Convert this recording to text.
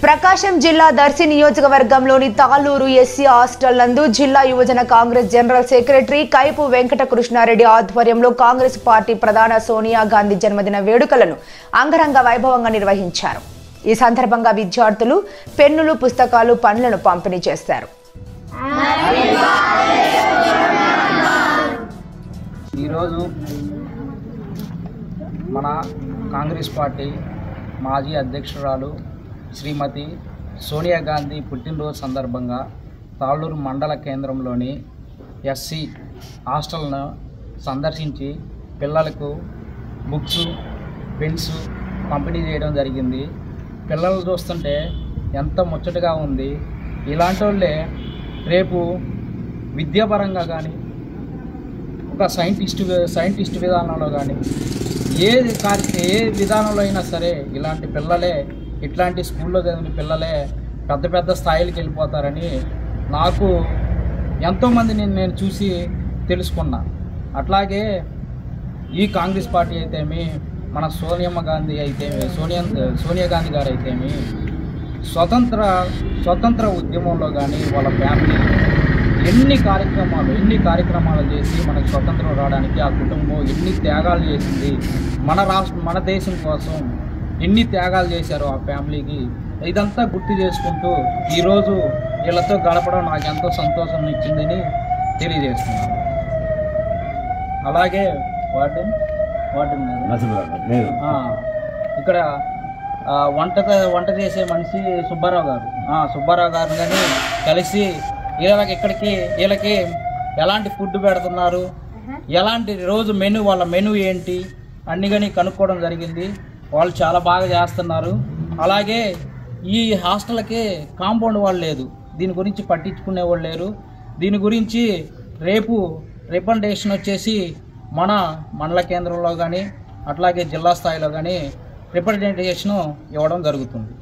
ప్రకాశం జిల్లా దర్శి నియోజకవర్గంలోని Talluru SC hostel నందు జిల్లా యువజన Congress general secretary Kaipu Venkata Krishnareddy ఆధ్వర్యంలో కాంగ్రెస్ పార్టీ ప్రధాన సోనియా గాంధీ జన్మదిన వేడుకలను అంగరంగ వైభవంగా నిర్వహించారు ఈ సందర్భంగా విద్యార్థులు పెన్నులు పుస్తకాలు పండ్లను పంపిణీ చేశారు ఈరోజు మన కాంగ్రెస్ పార్టీ మాజీ అధ్యక్షురాలు శ్రీమతి సోనియా గాంధీ పుట్టినరోజు సందర్భంగా తాళ్ళూరు మండల కేంద్రంలోని ఎస్సీ హాస్టల్ను సందర్శించి పిల్లలకు బుక్స్ పెన్స్ పంపిణీ చేయడం జరిగింది పిల్లలు చూస్తుంటే ఎంత ముచ్చటగా ఉంది ఇలాంటి వాళ్ళే రేపు విద్యాపరంగా కానీ ఒక సైంటిస్ట్ సైంటిస్ట్ విధానంలో కానీ ఏ కార్య ఏ విధానంలో అయినా సరే ఇలాంటి పిల్లలే ఇట్లాంటి స్కూల్లో చదివిన పిల్లలే పెద్ద పెద్ద స్థాయిలకు వెళ్ళిపోతారని నాకు ఎంతోమందిని నేను చూసి తెలుసుకున్నా అట్లాగే ఈ కాంగ్రెస్ పార్టీ అయితేమి మన సోనియమ్మ గాంధీ అయితేమి సోనియా సోనియా గాంధీ గారు అయితేమి స్వతంత్ర స్వతంత్ర ఉద్యమంలో కానీ వాళ్ళ ఫ్యామిలీ ఎన్ని కార్యక్రమాలు ఎన్ని కార్యక్రమాలు చేసి మనకు స్వతంత్రం రావడానికి ఆ కుటుంబం ఎన్ని త్యాగాలు చేసింది మన రాష్ట్ర మన దేశం కోసం ఎన్ని త్యాగాలు చేశారు ఆ ఫ్యామిలీకి ఇదంతా గుర్తు చేసుకుంటూ ఈరోజు వీళ్ళతో గడపడం నాకు ఎంతో సంతోషం ఇచ్చిందని తెలియజేస్తున్నాను అలాగే వాటి వాటి ఆ, ఇక్కడ ఆ, వంట వంట చేసే మనిషి సుబ్బారావు గారు ఆ, సుబ్బారావు గారు కానీ కలిసి వీళ్ళకి ఇక్కడికి వీళ్ళకి ఎలాంటి ఫుడ్ పెడుతున్నారు ఎలాంటి రోజు మెను వాళ్ళ మెను ఏంటి అన్ని కానీ కనుక్కోవడం జరిగింది వాళ్ళు చాలా బాగా చేస్తున్నారు అలాగే ఈ హాస్టల్కి కాంపౌండ్ వాళ్ళు లేదు దీని గురించి పట్టించుకునే వాళ్ళు లేరు దీని గురించి రేపు రికమెండేషన్ వచ్చేసి మన మండల కేంద్రంలో కానీ అట్లాగే జిల్లా స్థాయిలో కానీ రిప్రజెంటేషన్ ఇవ్వడం జరుగుతుంది